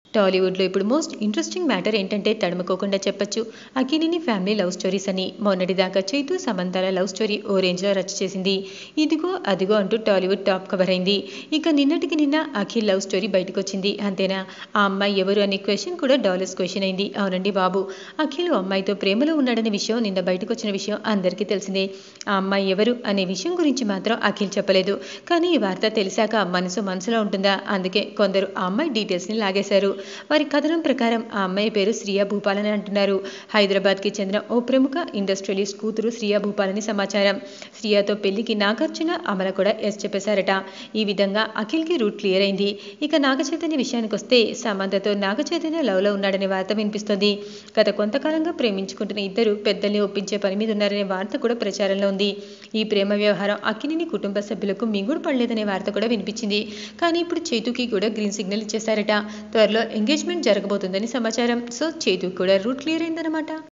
టాలీవుడ్లో ఇప్పుడు most interesting matter ఏంటంటే తడుముకోకుండా చెప్పొచ్చు అఖిలిని ఫ్యామిలీ లవ్ స్టోరీస్ అని మొన్నటిదాకా చైతు సమంతాల లవ్ స్టోరీ ఓ రేంజ్లో రచ్చ చేసింది ఇదిగో అదిగో అంటూ టాలీవుడ్ టాప్ కవర్ అయింది ఇక నిన్నటికి నిన్న అఖిల్ లవ్ స్టోరీ బయటకు వచ్చింది అంతేనా ఆ అమ్మాయి ఎవరు అనే క్వశ్చన్ కూడా డాలర్స్ క్వశ్చన్ అయింది అవునండి బాబు అఖిల్ ఓ అమ్మాయితో ప్రేమలో ఉన్నాడనే విషయం నిన్న బయటకు వచ్చిన విషయం అందరికీ తెలిసిందే ఆ అమ్మాయి ఎవరు అనే విషయం గురించి మాత్రం అఖిల్ చెప్పలేదు కానీ ఈ వార్త తెలిసాక మనసు మనసులో ఉంటుందా అందుకే కొందరు ఆ అమ్మాయి డీటెయిల్స్ని లాగేశారు వారి కథనం ప్రకారం ఆ అమ్మాయి పేరు శ్రియా భూపాల్ అని అంటున్నారు హైదరాబాద్కి చెందిన ఓ ప్రముఖ ఇండస్ట్రియలిస్ట్ కూతురు శ్రియా భూపాల్ అని సమాచారం శ్రియాతో పెళ్లికి నాగార్జున అమల కూడా ఎస్ చెప్పేశారట ఈ విధంగా అఖిల్కి రూట్ క్లియర్ అయింది ఇక నాగ చైతన్య విషయానికి వస్తే సమంతతో నాగ చైతన్య లవ్లో ఉన్నాడనే వార్త వినిపిస్తోంది గత కొంతకాలంగా ప్రేమించుకుంటున్న ఇద్దరు పెద్దల్ని ఒప్పించే పని మీద ఉన్నారనే వార్త కూడా ప్రచారంలో ఉంది ఈ ప్రేమ వ్యవహారం అఖిలిని కుటుంబ సభ్యులకు మింగుడు పడలేదనే వార్త కూడా వినిపించింది కానీ ఇప్పుడు చేతుకి కూడా గ్రీన్ సిగ్నల్ ఇచ్చేశారట త్వరలో ఎంగేజ్మెంట్ జరగబోతుందని సమాచారం సో చేతుకి కూడా రూట్ క్లియర్ అయిందనమాట